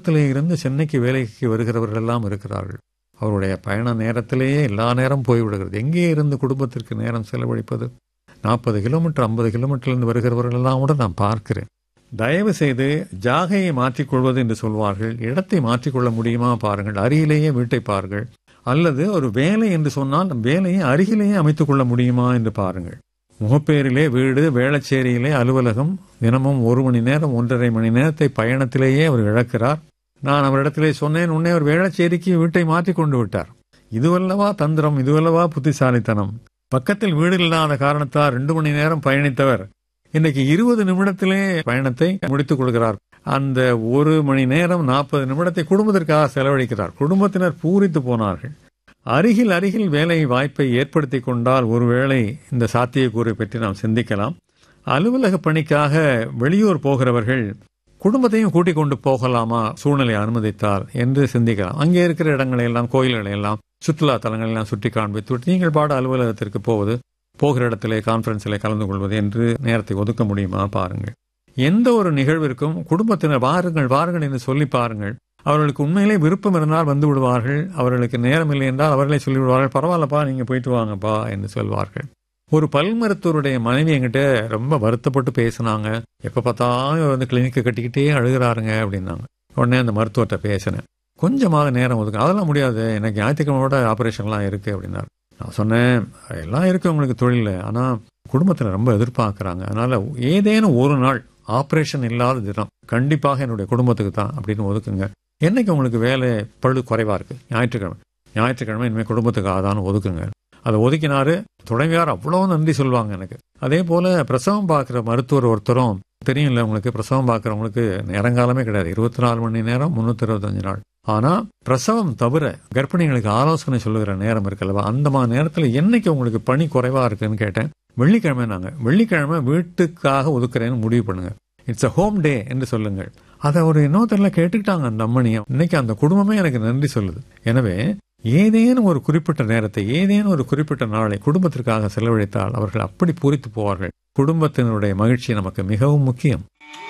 தூரத்திலே இருந்து சென்னைக்கு வேலைக்கு வருகிறவர்கள் எல்லாம் இருக்கிறார்கள் அவருடைய பயண நேரத்திலேயே எல்லா நேரம் போய்விடுகிறது எங்கே இருந்து குடும்பத்திற்கு நேரம் செலவழிப்பது நாற்பது கிலோமீட்டர் ஐம்பது கிலோமீட்டர்லேருந்து வருகிறவர்கள் எல்லாம் கூட நான் பார்க்கிறேன் தயவு செய்து ஜாகையை மாற்றிக்கொள்வது என்று சொல்வார்கள் இடத்தை மாற்றிக்கொள்ள முடியுமா பாருங்கள் அருகிலேயே வீட்டை பாருங்கள் அல்லது ஒரு வேலை என்று சொன்னால் வேலையை அருகிலேயே அமைத்துக் கொள்ள முடியுமா என்று பாருங்கள் முகப்பேரிலே வீடு வேளச்சேரியிலே அலுவலகம் தினமும் ஒரு மணி நேரம் ஒன்றரை மணி நேரத்தை பயணத்திலேயே அவர் இழக்கிறார் நான் அவரிடத்திலே சொன்னேன் உடனே அவர் வேளச்சேரிக்கு வீட்டை மாற்றி கொண்டு விட்டார் இதுவல்லவா தந்திரம் இதுவல்லவா புத்திசாலித்தனம் பக்கத்தில் வீடு இல்லாத காரணத்தால் ரெண்டு மணி நேரம் பயணித்தவர் இன்னைக்கு இருபது நிமிடத்திலே பயணத்தை முடித்துக் கொள்கிறார் அந்த ஒரு மணி நேரம் நாற்பது நிமிடத்தை குடும்பத்திற்காக செலவழிக்கிறார் குடும்பத்தினர் பூரித்து போனார்கள் அருகில் அருகில் வேலை வாய்ப்பை ஏற்படுத்தி கொண்டால் ஒருவேளை இந்த சாத்தியக்கூறை பற்றி நாம் சிந்திக்கலாம் அலுவலக பணிக்காக வெளியூர் போகிறவர்கள் குடும்பத்தையும் கூட்டிக் கொண்டு போகலாமா சூழ்நிலை அனுமதித்தால் என்று சிந்திக்கலாம் அங்கே இருக்கிற இடங்களை எல்லாம் கோயில்களை எல்லாம் சுற்றுலா தலங்களை எல்லாம் சுட்டி காண்பித்து நீங்கள் பாட அலுவலகத்திற்கு போவது போகிற இடத்திலே கான்பரன்ஸில் கலந்து கொள்வது என்று நேரத்தை ஒதுக்க முடியுமா பாருங்கள் எந்த ஒரு நிகழ்விற்கும் குடும்பத்தினர் வாருங்கள் வாருங்கள் என்று சொல்லி பாருங்கள் அவர்களுக்கு உண்மையிலே விருப்பம் இருந்தால் வந்து விடுவார்கள் அவர்களுக்கு நேரம் இல்லை என்றால் அவர்களே சொல்லிவிடுவார்கள் பரவாயில்லப்பா நீங்க போயிட்டு வாங்கப்பா என்று சொல்வார்கள் ஒரு பல் மருத்துவருடைய மனைவி என்கிட்ட ரொம்ப வருத்தப்பட்டு பேசினாங்க எப்ப பார்த்தாலும் வந்து கிளினிக்கை கட்டிக்கிட்டே அழுகிறாருங்க அப்படின்னாங்க உடனே அந்த மருத்துவர்கிட்ட பேசினேன் கொஞ்சமாக நேரம் ஒதுக்க அதெல்லாம் முடியாது எனக்கு ஞாயிற்றுக்கிழமையோட ஆபரேஷன்லாம் இருக்கு அப்படின்னாரு நான் சொன்னேன் எல்லாம் இருக்கு உங்களுக்கு தொழில் ஆனா குடும்பத்தில் ரொம்ப எதிர்பார்க்குறாங்க அதனால ஏதேனும் ஒரு நாள் ஆபரேஷன் இல்லாத தினம் கண்டிப்பாக என்னுடைய குடும்பத்துக்கு தான் அப்படின்னு ஒதுக்குங்க என்னைக்கு உங்களுக்கு வேலை பழு குறைவா இருக்கு ஞாயிற்றுக்கிழமை ஞாயிற்றுக்கிழமை இனிமேல் குடும்பத்துக்கு ஆதான்னு ஒதுக்குங்க அதை ஒதுக்கினாரு துணைவியார் அவ்வளவு நன்றி சொல்லுவாங்க எனக்கு அதே போல பிரசவம் பார்க்குற மருத்துவர் ஒருத்தரும் தெரியும்ல உங்களுக்கு பிரசவம் பார்க்குறவங்களுக்கு நேரங்காலமே கிடையாது இருபத்தி நாலு மணி நேரம் முன்னூத்தி இருபத்தஞ்சு நாள் ஆனா பிரசவம் தவிர கர்ப்பிணிகளுக்கு ஆலோசனை சொல்லுகிற நேரம் இருக்குல்லவா அந்த மாதிரி நேரத்தில் என்னைக்கு உங்களுக்கு பணி குறைவா இருக்குன்னு கேட்டேன் வெள்ளிக்கிழமை நாங்க வெள்ளிக்கிழமை வீட்டுக்காக ஒதுக்குறேன்னு முடிவு பண்ணுங்க இட்ஸ் அ ஹோம் டே என்று சொல்லுங்கள் அதை ஒரு இன்னொருத்தரில் கேட்டுக்கிட்டாங்க அந்த அம்மனியும் இன்னைக்கு அந்த குடும்பமே எனக்கு நன்றி சொல்லுது எனவே ஏதேனும் ஒரு குறிப்பிட்ட நேரத்தை ஏதேனும் ஒரு குறிப்பிட்ட நாளை குடும்பத்திற்காக செலவழித்தால் அவர்கள் அப்படி பூரித்து போவார்கள் குடும்பத்தினருடைய மகிழ்ச்சி நமக்கு மிகவும் முக்கியம்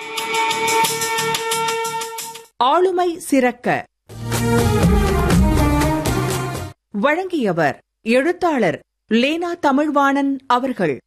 ஆளுமை சிறக்க வழங்கியவர் எழுத்தாளர் லேனா தமிழ்வாணன் அவர்கள்